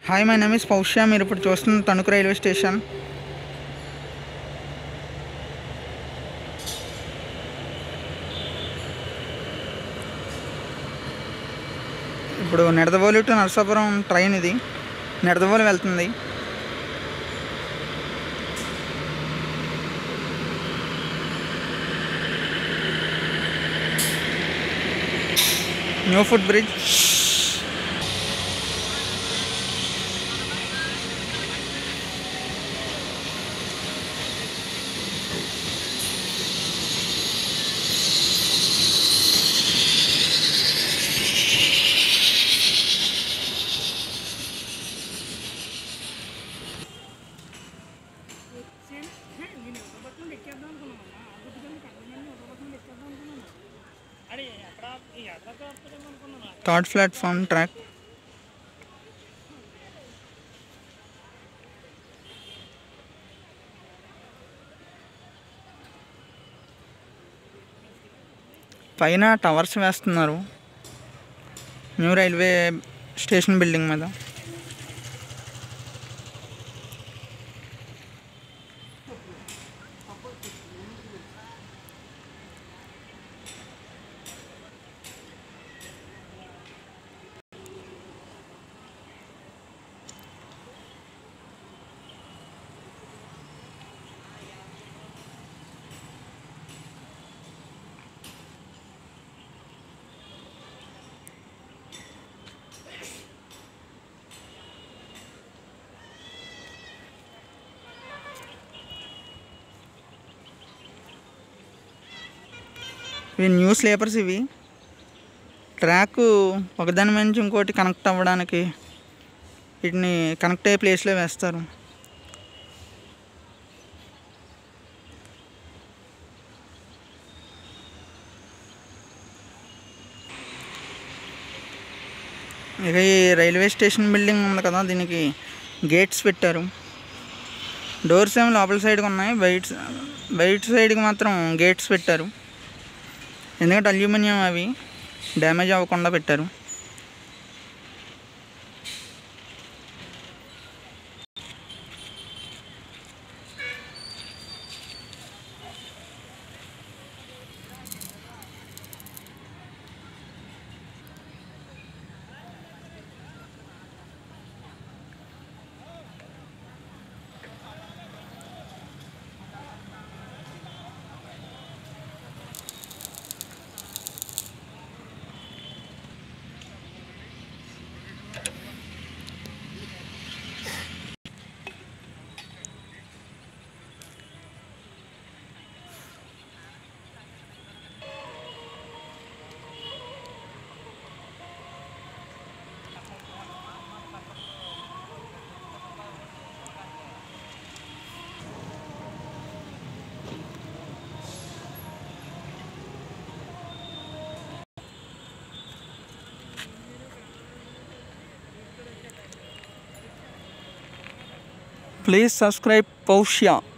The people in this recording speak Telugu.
hi my name is Paushya మీరు ఇప్పుడు చూస్తున్న తణుకు రైల్వే స్టేషన్ ఇప్పుడు నిడదవోలు టు నరసాపురం ట్రైన్ ఇది నిడదవోలు వెళ్తుంది న్యూ ఫుడ్ బ్రిడ్జ్ నేను ఒక బట్టలు ఎక్కేద్దాం అనుకున్నామన్నా ఆ గుడ్డుకొని కళ్ళని ఒక బట్టలు ఎక్కేద్దాం అనుకున్నాను అరే ఎక్కడ ఈ ఎక్కడ వస్తుందేమో అనుకున్నాను థర్డ్ ప్లాట్ఫామ్ ట్రాక్ పైన టవర్స్ వేస్తున్నారు న్యూ రైల్వే స్టేషన్ బిల్డింగ్ మీద ఇవి న్యూ స్లీపర్స్ ఇవి ట్రాక్ ఒకదాని నుంచి ఇంకోటి కనెక్ట్ అవ్వడానికి వీటిని కనెక్ట్ అయ్యే ప్లేస్లో వేస్తారు ఇక ఈ రైల్వే స్టేషన్ బిల్డింగ్ ఉంది కదా దీనికి గేట్స్ పెట్టారు డోర్స్ ఏమో లోపల సైడ్కి ఉన్నాయి బయట బయట సైడ్కి మాత్రం గేట్స్ పెట్టారు ఎందుకంటే అల్యూమినియం అవి డ్యామేజ్ అవ్వకుండా పెట్టారు ప్లీజ్ సబ్స్క్రైబ్ పౌష్య